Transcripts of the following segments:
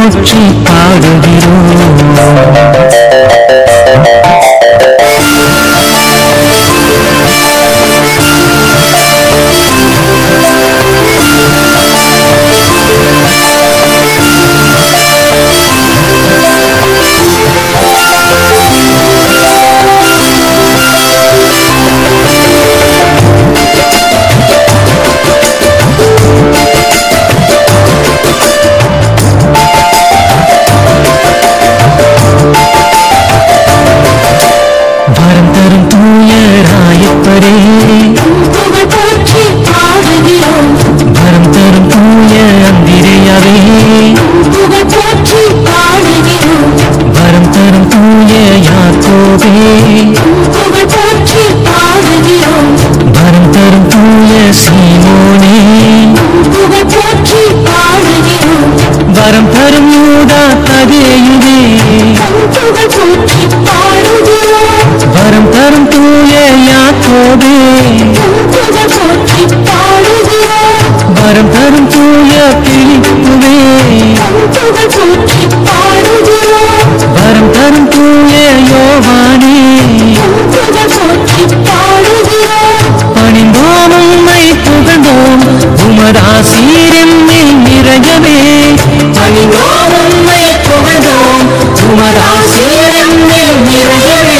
போற்றி பாடுகிறோம் வரம் தரும் தூய ராயப்பரே புகழ் போற்றி பாடுகிறோம் வரம் தரும் தூய அந்திரையாவே புகழ் போற்றி பாடுகிறோம் வரம் தரும் தூய யாக்கோபே புகழ் போற்றி பாடுகிறோம் வரம் தரும் தூய சீமோனே புகழ் போற்றி பாடுகிறோம் வரம் தரும் யூதா ததேயுவே புகழ் போற்றி பாடுகிறோம் வரம் தரும் தூய யாக்கோபே புகழ் போற்றி பாடுகிறோம் வரம் தரும் தூய பிலிப்புவே புகழ் போற்றி பாடுகிறோம் வரம் தரும் தூய யோவானே புகழ் போற்றி பாடுகிறோம் பணிந்தோம் உம்மை புகழ்ந்தோம் உமதாசீரின் மேல் நிறையவே பணிந்தோம் உம்மை புகழ்ந்தோம் உமதாசீரின் மேல் நிறையவே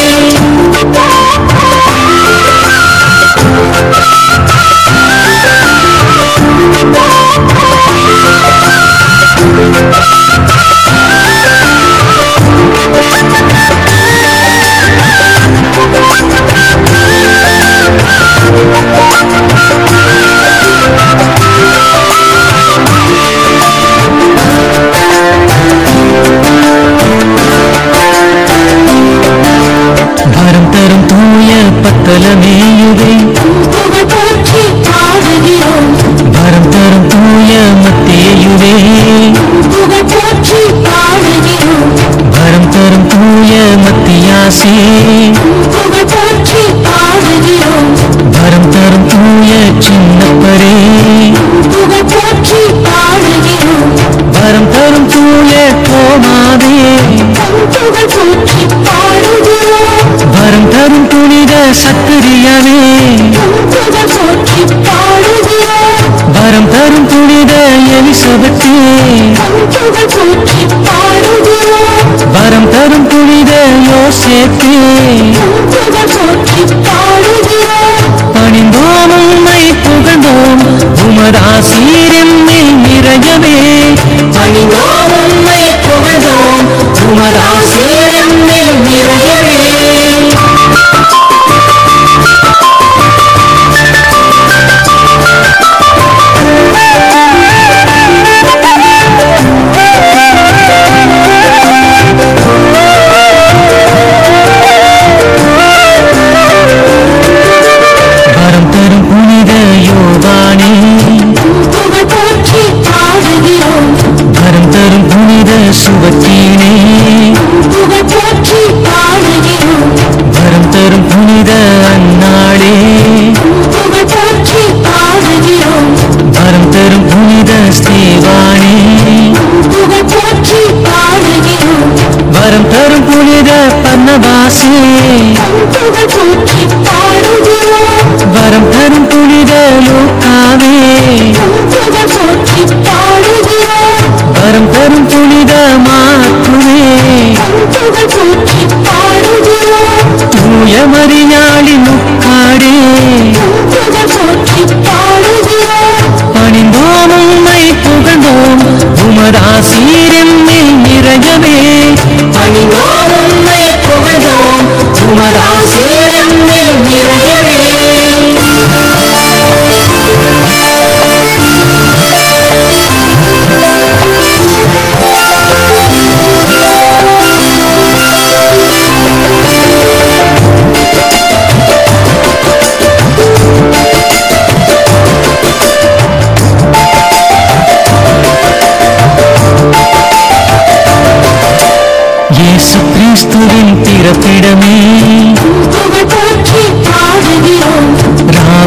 வரம் தரும் தூய பத்தலமேயுவே புகழ் போற்றி பாடுகிறோம் வரம் தரும் தூய மத்தேயுவே புகழ் போற்றி பாடுகிறோம் வரம் தரும் தூய மத்தியாசே புகழ் போற்றி பாடுகிறோம் வரம் தரும் தூய சின்னப்பரே புகழ் போற்றி பாடுகிறோம் வரம் தரும் தூய கோமாவே புகழ் போற்றி பாடுகிறோம் வரம் தரும் புனித சத்திரியாவே புகழ் போற்றி பாடுகிறோம் வரம் தரும் புனித எலிசபெத்தே புகழ் போற்றி பாடுகிறோம் வரம் தரும் புனித யோசேப்பே புகழ் போற்றி பாடுகிறோம் பணிந்தோம் உம்மை புகழ்ந்தோம் உமதாசீரின் மேல் நிறையவே பணிந்தோம் உம்மை புகழ்ந்தோம் உமதாசீரின் மேல் நிறையவே வரம் தரும் புனித யோவானே புகழ் போற்றி பாடுகிறோம் வரம் தரும் புனித சுவத்தீனே புகழ் போற்றி பாடுகிறோம் வரம் தரும் புனித அன்னாளே புகழ் போற்றி பாடுகிறோம் வரம் தரும் புனித ஸ்தேவானே புகழ் போற்றி பாடுகிறோம் வரம் தரும் புனித பன்னவாசே புகழ் போற்றி பாடுகிறோம் வரம் தரும் புனித லூக்காவே புகழ் போற்றி பாடுகிறோம் வரம் தரும் புனித மாத்துவே புகழ் போற்றி பாடுகிறோம் தூய மரியாளி முக்காடே புகழ் போற்றி பாடுகிறோம் பணிந்தோம் உம்மை புகழ்ந்தோம் உமதாசீரின் மேல் நிறையவே பணிந்தோம் உம்மை புகழ்ந்தோம் உமதாசீரின் மேல் நிறையவே இயேசு கிறிஸ்துவின் பிறப்பிடமே புகழ் போற்றி பாடுகிறோம்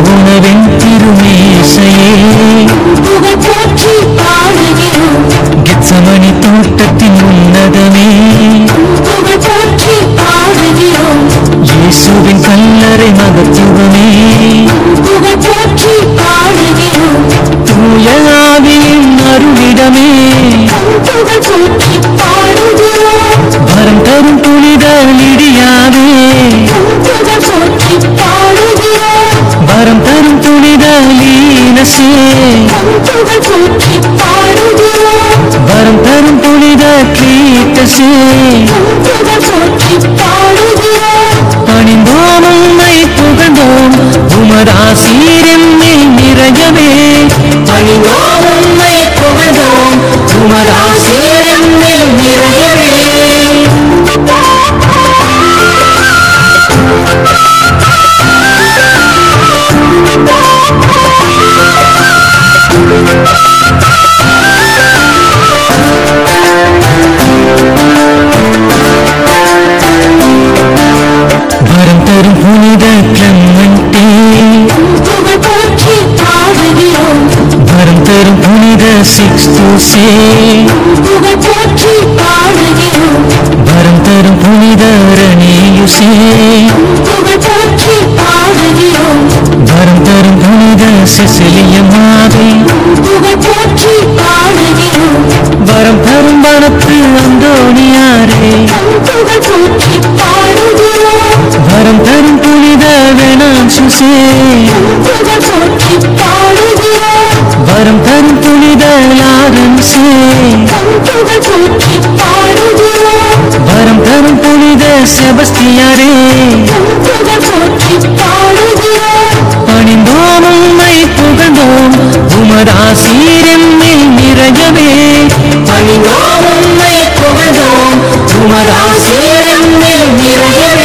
ராவுணவின் திருமேசையே புகழ் போற்றி பாடுகிறோம் கெச்சமணி தோட்டத்தின் உன்னதமே புகழ் போற்றி பாடுகிறோம் இயேசுவின் கல்லறை மகத்துவமே புகழ் போற்றி பாடுகிறோம் தூய ஆவியின் அருளிடமே புகழ் போற்றி பாடுகிறோம் வரம் தரும் புனித லிடியாவே புகழ் போற்றி பாடுகிறோம் வரம் தரும் புனித லீனசே புகழ் போற்றி பாடுகிறோம் வரம் தரும் புனித கிளீட்டசே புகழ் போற்றி பாடுகிறோம் பணிந்தோம் உம்மை புகழ்ந்தோம் உமதாசீரின் மேல் நிறையவே பணிந்தோம் உம்மை புகழ்ந்தோம் உமதாசீரின் மேல் நிறையவே வரம் தரும் புனித கிளம்மண்டே புகழ் போற்றி பாடுகிறோம் வரம் தரும் புனித சிக்ஸ்தூசே புகழ் போற்றி பாடுகிறோம் வரம் தரும் புனித ரணேயுசே புகழ் போற்றி பாடுகிறோம் வரம் தரும் புனித சிசிலியமாவே புகழ் போற்றி பாடுகிறோம் வரம் தரும் வனத்து அந்தோணியாரே புகழ் போற்றி பாடுகிறோம் வரம் தரும் புனித வெனான்சுசே புகழ் போற்றி பாடுகிறோம் வரம் தரும் புனித லாரன்சே புகழ் போற்றி பாடுகிறோம் வரம் தரும் புனித செபஸ்தியாரே புகழ் போற்றி பாடுகிறோம் பணிந்தோம் உம்மை புகழ்ந்தோம் உமதாசீரின் மேல் நிறையவே பணிந்தோம் உம்மை புகழ்ந்தோம் உமதாசீரின் மேல் நிறையவே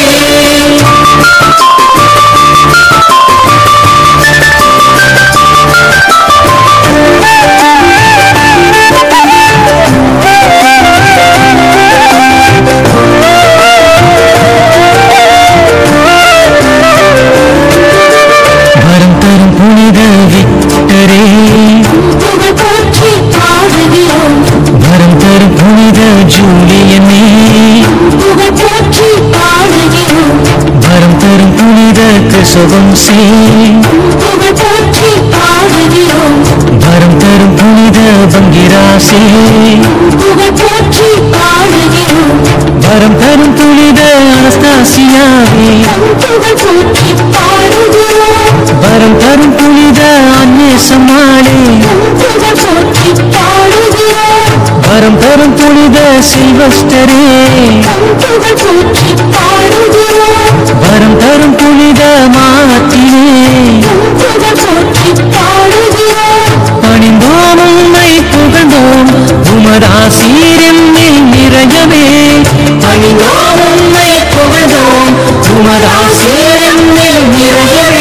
வரம் தரும் புனித விக்டரே புகழ் போற்றி பாடுகிறோம் வரம் தரும் புனித ஜூலியனே புகழ் போற்றி பாடுகிறோம் வரம் தரும் புனித கிறிஸ்தவம்சே புகழ் போற்றி பாடுகிறோம் வரம் தரும் புனித பங்கிராசே புகழ் போற்றி பாடுகிறோம் வரம் தரும் புனித அனஸ்தாசியாவே புகழ் போற்றி பாடுகிறோம் வரம் தரும் புனித அந்நேசமாளே புகழ் போற்றி பாடுகிறோம் வரம் தரும் புனித சில்வஸ்டரே புகழ் போற்றி பாடுகிறோம் வரம் தரும் புனித மாத்திரே புகழ் போற்றி பாடுகிறோம் பணிந்தோம் உம்மை புகழ்ந்தோம் உமதாசீரின் மேல் நிறையவே பணிந்தோம் உம்மை புகழ்ந்தோம் உமதாசீரின் மேல் நிறையவே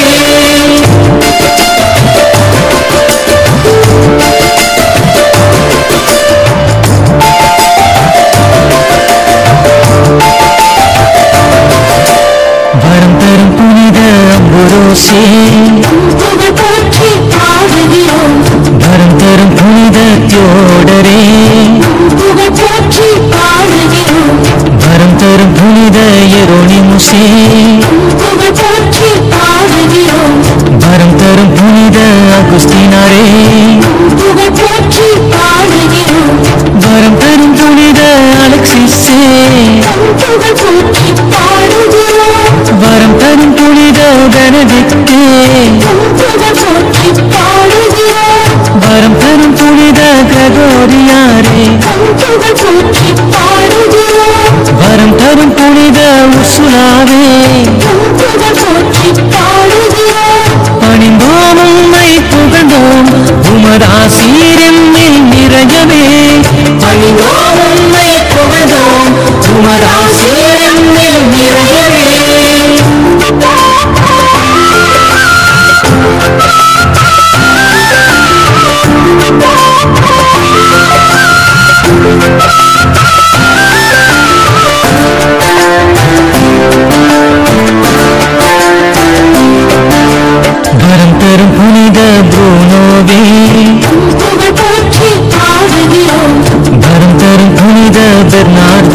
வரம் தரும் புனித அம்புரோசே புகழ் போற்றி பாடுகிறோம் வரம் தரும் புனித தியோடரே புகழ் போற்றி பாடுகிறோம் வரம் தரும் புனித எரோனிமுசே புகழ் போற்றி பாடுகிறோம் வரம் தரும் புனித அகுஸ்தினாரே புகழ் போற்றி பாடுகிறோம் வரம் தரும் புனித அலெக்சிஸே புகழ் போற்றி பாடுகிறோம் வரம் தரும் புனித பெனடிக்டே புகழ் போற்றி பாடுகிறோம் வரம் தரும் புனித கிரகோரியாரே புகழ் போற்றி பாடுகிறோம் வரம் தரும் புனித உசுலாவே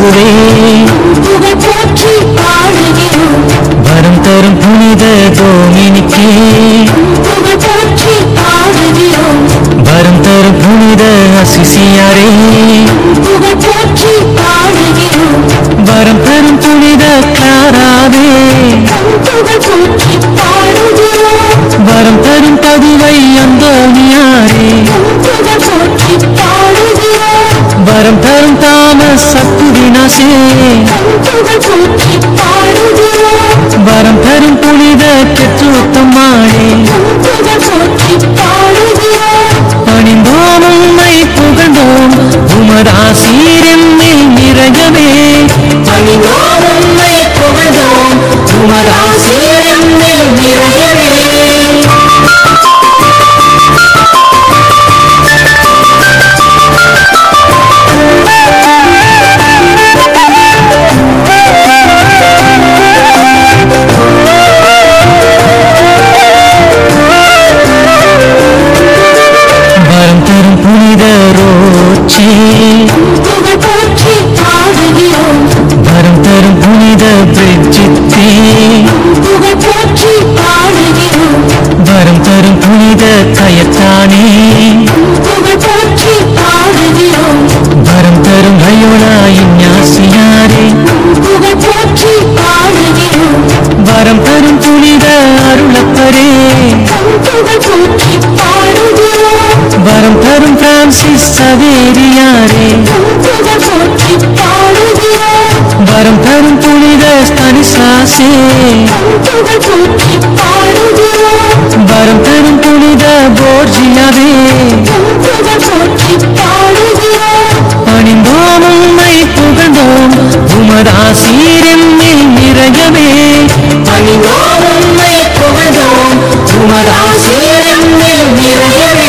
இயேசுவே புகழ் போற்றி பாடுகிறோம் வரம் தரும் புனித டோமினிக்கே புகழ் போற்றி பாடுகிறோம் வரம் தரும் புனித அசிசியாரே புகழ் போற்றி பாடுகிறோம் வரம் தரும் புனித கிளாராவே புகழ் போற்றி பாடுகிறோம் வரம் தரும் பதுவை அந்தோனியாரே புகழ் போற்றி பாடுகிறோம் வரம் தரும் தாமஸ் சத்துவினாசே புகழ் போற்றி பாடுகிறோம் வரம் தரும் புனித பெற்றோத்தம்மாளே புகழ் போற்றி பாடுகிறோம் பணிந்தோம் உம்மை புகழ்ந்தோம் உமதாசீரின் மேல் நிறையவே பணிந்தோம் உம்மை புகழ்ந்தோம் உமதாசீரின் மேல் நிறையவே வரம் தரும் புனித ரோச்சே புகழ் போற்றி பாடுகிறோம் வரம் தரும் புனித பிரிஜித்தே புகழ் போற்றி பாடுகிறோம் வரம் தரும் புனித கயத்தானே புகழ் போற்றி பாடுகிறோம் வரம் தரும் அயோலா இஞ்ஞாசியாரே புகழ் போற்றி பாடுகிறோம் வரம் தரும் புனித அருளப்பரே புகழ் போற்றி பாடுகிறோம் வரம் தரும் பிரான்சிஸ் சவேரியாரே புகழ் போற்றி பாடுகிறோம் வரம் தரும் புனித ஸ்தனிசாசே புகழ் போற்றி பாடுகிறோம் வரம் தரும் புனித போர்ஜியாவே புகழ் போற்றி பாடுகிறோம் பணிந்தோம் உம்மை புகழ்ந்தோம் உமதாசீரின் மேல் நிறையவே பணிந்தோம் உம்மை புகழ்ந்தோம் உமதாசீரின் மேல் நிறையவே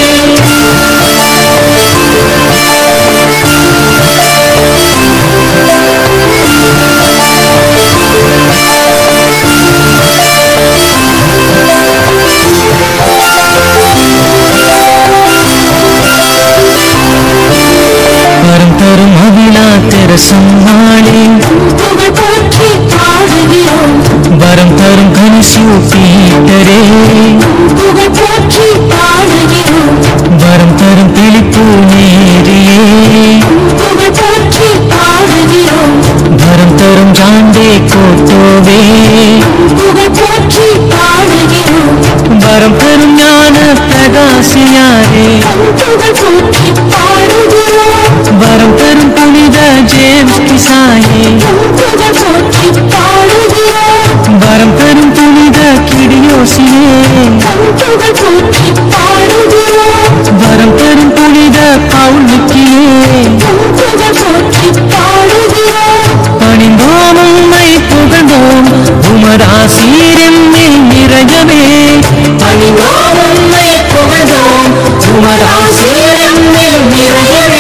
வரம் தரும் அவிழா தெரசம்மாளே புகழ் போற்றி பாடுகிறோம் வரம் தரும் கனிசியு பீட்டரே புகழ் போற்றி பாடுகிறோம் வரம் தரும் பிலிப்பு நேரியே புகழ் போற்றி பாடுகிறோம் வரம் தரும் ஜாண்டே கோட்டோவே புகழ் போற்றி பாடுகிறோம் வரம் தரும் ஞான பிரகாசியாரே புகழ் போற்றி பாடுகிறோம் வரம் தரும் புனித ஜேம்ஸ் கிசாயே புகழ் போற்றி பாடுகிறோம் வரம் தரும் புனித கிடியோசியே புகழ் போற்றி பாடுகிறோம் வரம் தரும் புனித பவுலுக்கியே புகழ் போற்றி பாடுகிறோம் பணிந்தோம் உம்மை புகழ்ந்தோம் உமதாசீரின் மேல் நிறையவே பணிந்தோம் உம்மை புகழ்ந்தோம் உமதாசீரின் மேல் நிறையவே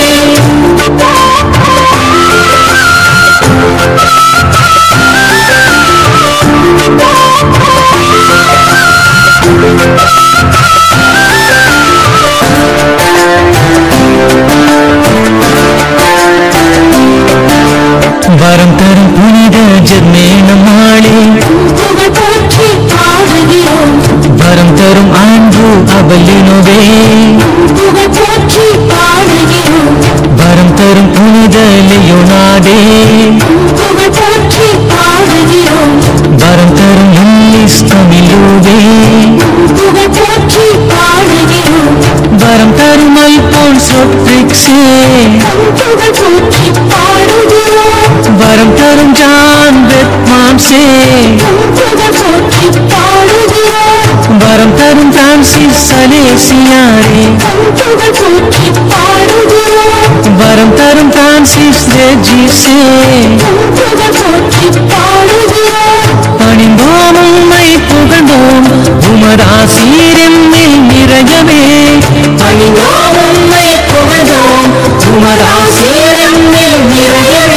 வரம் தரும் புனித ஜெர்மேனமாளே புகழ் போற்றி பாடுகிறோம் வரம் தரும் ஆண்டு அவலினோவே புகழ் போற்றி பாடுகிறோம் வரம் தரும் புனித லியோனாடே புகழ் போற்றி பாடுகிறோம் வரம் தரும் இன்னிஸ் தமிழூவே புகழ் போற்றி பாடுகிறோம் வரம் தரும் அல்போன் சொட்ரிக்ஸே புகழ் போற்றி பாடுகிறோம் வரம் தரும் ஜான் பெத்மான்சே புகழ் போற்றி பாடுகிறோம் வரம் தரும் பிரான்சிஸ் சலேசியாரே புகழ் போற்றி பாடுகிறோம் வரம் தரும் பிரான்சிஸ் ரெஜிசே புகழ் போற்றி பாடுகிறோம் பணிந்தோம் உம்மை புகழ்ந்தோம் உமதாசீரின் மேல் நிறையவே பணிந்தோம் உம்மை புகழ்ந்தோம் உமதாசீரின் மேல் நிறையவே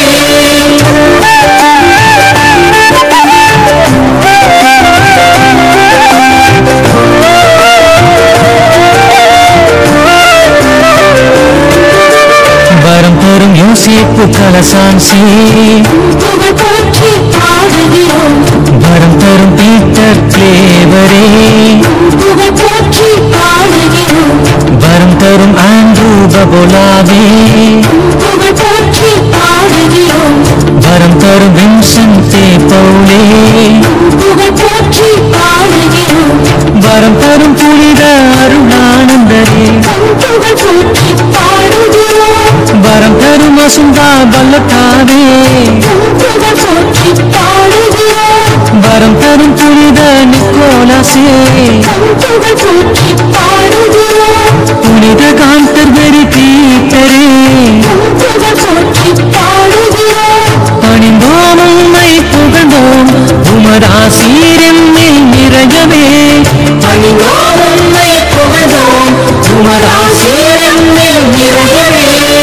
வரம் தரும் யோசிப்பு கல ரெனசான்சி புகழ் போற்றி பாடுகிறோம் வரம் தரும் பீட்டர் கிளேவரே புகழ் போற்றி பாடுகிறோம் வரம் தரும் ஆண்ட்ரூ பபோலாவே புகழ் போற்றி பாடுகிறோம் வரம் தரும் வின்சென்டே பவுலே புகழ் போற்றி பாடுகிறோம் வரம் தரும் புனித அருளானந்தரே புகழ் போற்றி பாடுகிறோம் வரம் தரும் வசுந்தா பல்லட்டாவே புகழ் போற்றி பாடுகிறோம் வரம் தரும் புனித நிக்கோலாசே புகழ் போற்றி பாடுகிறோம் புனித காந்தர்பெரி பீட்டரே புகழ் போற்றி பாடுகிறோம் பணிந்தோம் உம்மை புகழ்ந்தோம் உமதாசீரின் மேல் நிறையவே பணிந்தோம் உம்மை புகழ்ந்தோம் உமதாசீரின் மேல் நிறையவே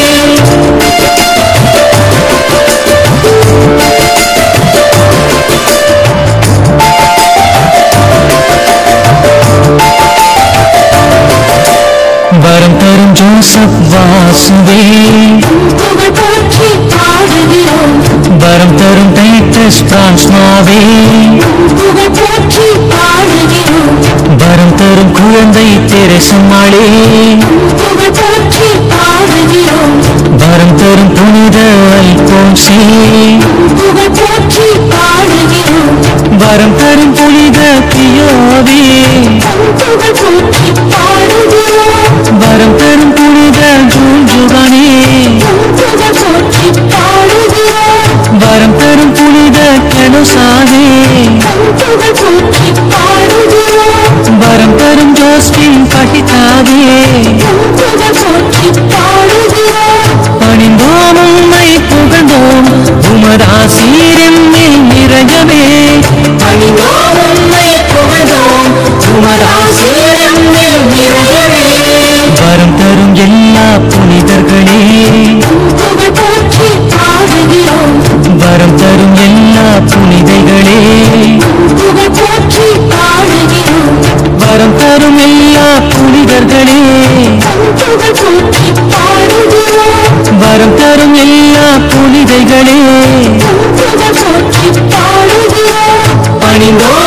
வரம் தரும் ஜோசப் வாசுவே புகழ் போற்றி பாடுகிறோம் வரம் தரும் டைட்டஸ் பிரான்ஸ்மாவே புகழ் போற்றி பாடுகிறோம் வரம் தரும் குழந்தை தெரசம்மாளே புகழ் போற்றி பாடுகிறோம் வரம் தரும் புனித அல்போன்சே புகழ் போற்றி பாடுகிறோம் வரம் தரும் புனித பியோவே புகழ் போற்றி பாடுகிறோம் வரம் தரும் புனித ஜூஞ்சுகானே புகழ் போற்றி பாடுகிறோம் வரம் தரும் புனித கெனோசாவே புகழ் போற்றி பாடுகிறோம் வரம் தரும் ஜோஸ்பின் பகிதாவே புகழ் போற்றி பாடுகிறோம் பணிந்தோம் உம்மை புகழ்ந்தோம் உமதாசீரின் மேல் நிறையவே பணிந்தோம் உம்மை புகழ்ந்தோம் உமதாசீரின் மேல் நிறையவே வரம் தரும் எல்லா புனிதர்களே புகழ் போற்றி பாடுகிறோம் வரம் தரும் எல்லா புனிதைகளே புகழ் போற்றி பாடுகிறோம் வரம் தரும் எல்லா புனிதர்களே புகழ் போற்றி பாடுகிறோம் வரம் தரும் எல்லா புனிதைகளே புகழ் போற்றி பாடுகிறோம் பணிந்தோம்